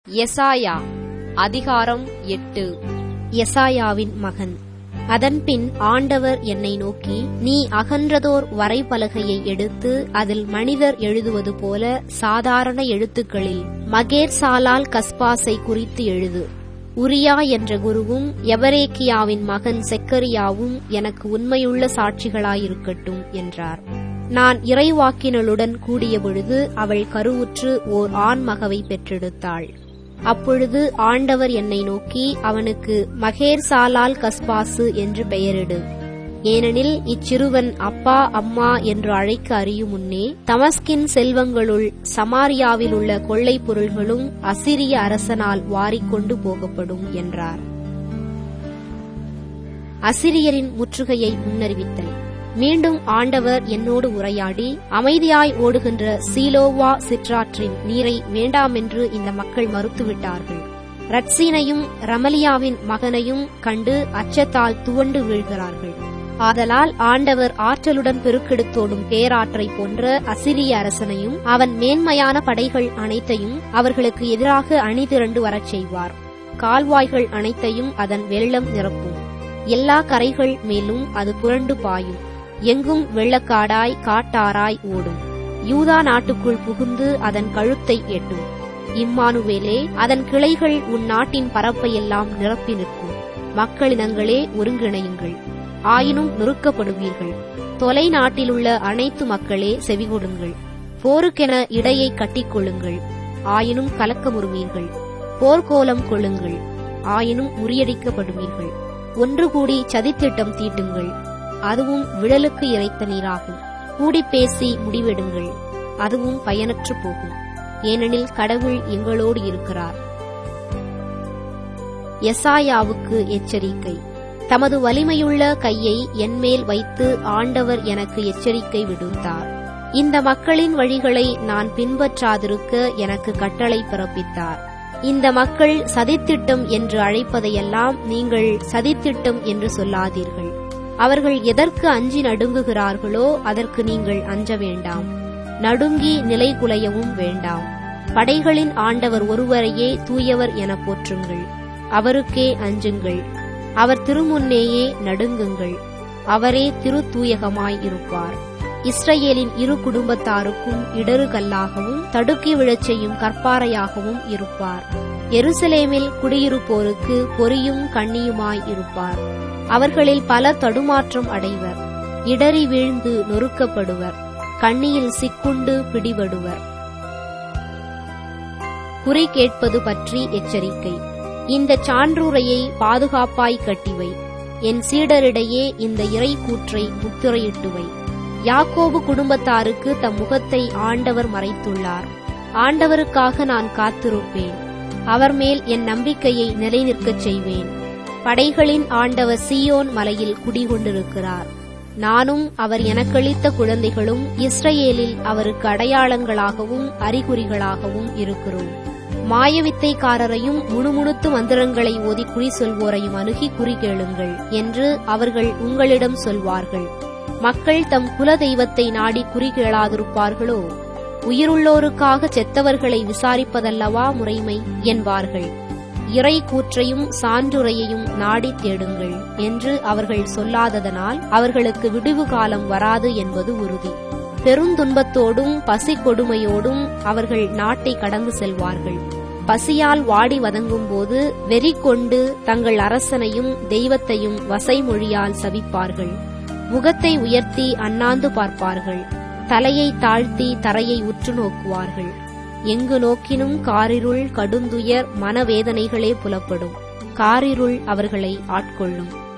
எசாயா அதிகாரம் எட்டு எசாயாவின் மகன் அதன்பின் ஆண்டவர் என்னை நோக்கி நீ அகன்றதோர் வரைபலகையை எடுத்து அதில் மனிதர் எழுதுவது போல சாதாரண எழுத்துக்களில் மகேர் சாலால் கஸ்பாஸை குறித்து எழுது உரியா என்ற குருவும் எவரேக்கியாவின் மகன் செக்கரியாவும் எனக்கு உண்மையுள்ள சாட்சிகளாயிருக்கட்டும் என்றார் நான் இறைவாக்கினளுடன் கூடிய பொழுது அவள் கருவுற்று ஓர் ஆண் மகவை பெற்றெடுத்தாள் அப்பொழுது ஆண்டவர் என்னை நோக்கி அவனுக்கு மகேர் சாலால் கஸ்பாசு என்று பெயரிடு ஏனெனில் இச்சிறுவன் அப்பா அம்மா என்று அழைக்க அறியும் முன்னே தமஸ்கின் செல்வங்களுள் சமாரியாவில் உள்ள கொள்ளைப் பொருள்களும் அசிரிய அரசனால் வாரிக்கொண்டு போகப்படும் என்றார் அசிரியரின் முற்றுகையை முன்னறிவித்தல் மீண்டும் ஆண்டவர் என்னோடு உரையாடி அமைதியாய் ஓடுகின்ற சீலோவா சிற்றாற்றின் நீரை வேண்டாமென்று இந்த மக்கள் மறுத்துவிட்டார்கள் ரட்சீனையும் ரமலியாவின் மகனையும் கண்டு அச்சத்தால் துவண்டு வீழ்கிறார்கள் ஆதலால் ஆண்டவர் ஆற்றலுடன் பெருக்கெடுத்தோடும் பேராற்றை போன்ற அசிரிய அரசனையும் அவன் மேன்மையான படைகள் அனைத்தையும் அவர்களுக்கு எதிராக அணிதிரண்டு வரச் செய்வார் கால்வாய்கள் அனைத்தையும் அதன் வெள்ளம் நிரப்பும் எல்லா கரைகள் மேலும் அது புரண்டு பாயும் எங்கும் வெள்ளக்காடாய் காட்டாராய் ஓடும் யூதா நாட்டுக்குள் புகுந்து அதன் கழுத்தை எட்டும் இம்மானுவேலே அதன் கிளைகள் உன் நாட்டின் பரப்பையெல்லாம் நிரப்பி நிற்கும் மக்களினங்களே ஒருங்கிணையுங்கள் ஆயினும் நொறுக்கப்படுவீர்கள் தொலை நாட்டிலுள்ள அனைத்து மக்களே செவிகொடுங்கள் போருக்கென இடையை கட்டிக்கொள்ளுங்கள் ஆயினும் கலக்கமுறுவீர்கள் போர்க்கோலம் கொள்ளுங்கள் ஆயினும் முறியடிக்கப்படுவீர்கள் ஒன்று கூடி சதித்திட்டம் தீட்டுங்கள் அதுவும் விழலுக்கு இறைத்த நீராகும் கூடி பேசி முடிவெடுங்கள் அதுவும் பயனற்று போகும் ஏனெனில் கடவுள் எங்களோடு இருக்கிறார் எசாயாவுக்கு எச்சரிக்கை தமது வலிமையுள்ள கையை என்மேல் வைத்து ஆண்டவர் எனக்கு எச்சரிக்கை விடுத்தார் இந்த மக்களின் வழிகளை நான் பின்பற்றாதிருக்க எனக்கு கட்டளை பிறப்பித்தார் இந்த மக்கள் சதித்திட்டம் என்று அழைப்பதையெல்லாம் நீங்கள் சதித்திட்டம் என்று சொல்லாதீர்கள் அவர்கள் எதற்கு அஞ்சி நடுங்குகிறார்களோ அதற்கு நீங்கள் அஞ்ச வேண்டாம் நடுங்கி நிலை குலையவும் வேண்டாம் படைகளின் ஆண்டவர் ஒருவரையே தூயவர் என போற்றுங்கள் அவருக்கே அஞ்சுங்கள் அவர் திருமுன்னேயே நடுங்குங்கள் அவரே திரு தூயகமாய் இருப்பார் இஸ்ரேலின் இரு குடும்பத்தாருக்கும் இடரு கல்லாகவும் தடுக்கி விழச் செய்யும் கற்பாறையாகவும் இருப்பார் எருசலேமில் குடியிருப்போருக்கு பொறியும் கண்ணியுமாய் இருப்பார் அவர்களில் பல தடுமாற்றம் அடைவர் இடறி வீழ்ந்து நொறுக்கப்படுவர் கண்ணியில் சிக்குண்டு பிடிபடுவர் குறி கேட்பது பற்றி எச்சரிக்கை இந்த சான்றுரையை பாதுகாப்பாய் கட்டிவை என் சீடரிடையே இந்த இறை கூற்றை முத்திரையிட்டுவை யாக்கோபு குடும்பத்தாருக்கு தம் முகத்தை ஆண்டவர் மறைத்துள்ளார் ஆண்டவருக்காக நான் காத்திருப்பேன் அவர் மேல் என் நம்பிக்கையை நிலைநிற்கச் செய்வேன் படைகளின் ஆண்டவர் சியோன் மலையில் குடிகொண்டிருக்கிறார் நானும் அவர் எனக்களித்த குழந்தைகளும் இஸ்ரேலில் அவருக்கு அடையாளங்களாகவும் அறிகுறிகளாகவும் இருக்கிறோம் மாயவித்தைக்காரரையும் முணுமுணுத்து மந்திரங்களை ஓதி குறி சொல்வோரையும் அணுகி குறி கேளுங்கள் என்று அவர்கள் உங்களிடம் சொல்வார்கள் மக்கள் தம் குல தெய்வத்தை நாடி குறி கேளாதிருப்பார்களோ உயிருள்ளோருக்காக செத்தவர்களை விசாரிப்பதல்லவா முறைமை என்பார்கள் இறை கூற்றையும் சான்றுரையையும் நாடி தேடுங்கள் என்று அவர்கள் சொல்லாததனால் அவர்களுக்கு விடுவு காலம் வராது என்பது உறுதி பெருந்துன்பத்தோடும் பசி கொடுமையோடும் அவர்கள் நாட்டை கடந்து செல்வார்கள் பசியால் வாடி வதங்கும் போது வெறி கொண்டு தங்கள் அரசனையும் தெய்வத்தையும் வசைமொழியால் சபிப்பார்கள் முகத்தை உயர்த்தி அண்ணாந்து பார்ப்பார்கள் தலையை தாழ்த்தி தரையை உற்று நோக்குவார்கள் எங்கு நோக்கினும் காரிருள் கடுந்துயர் மனவேதனைகளே புலப்படும் காரிருள் அவர்களை ஆட்கொள்ளும்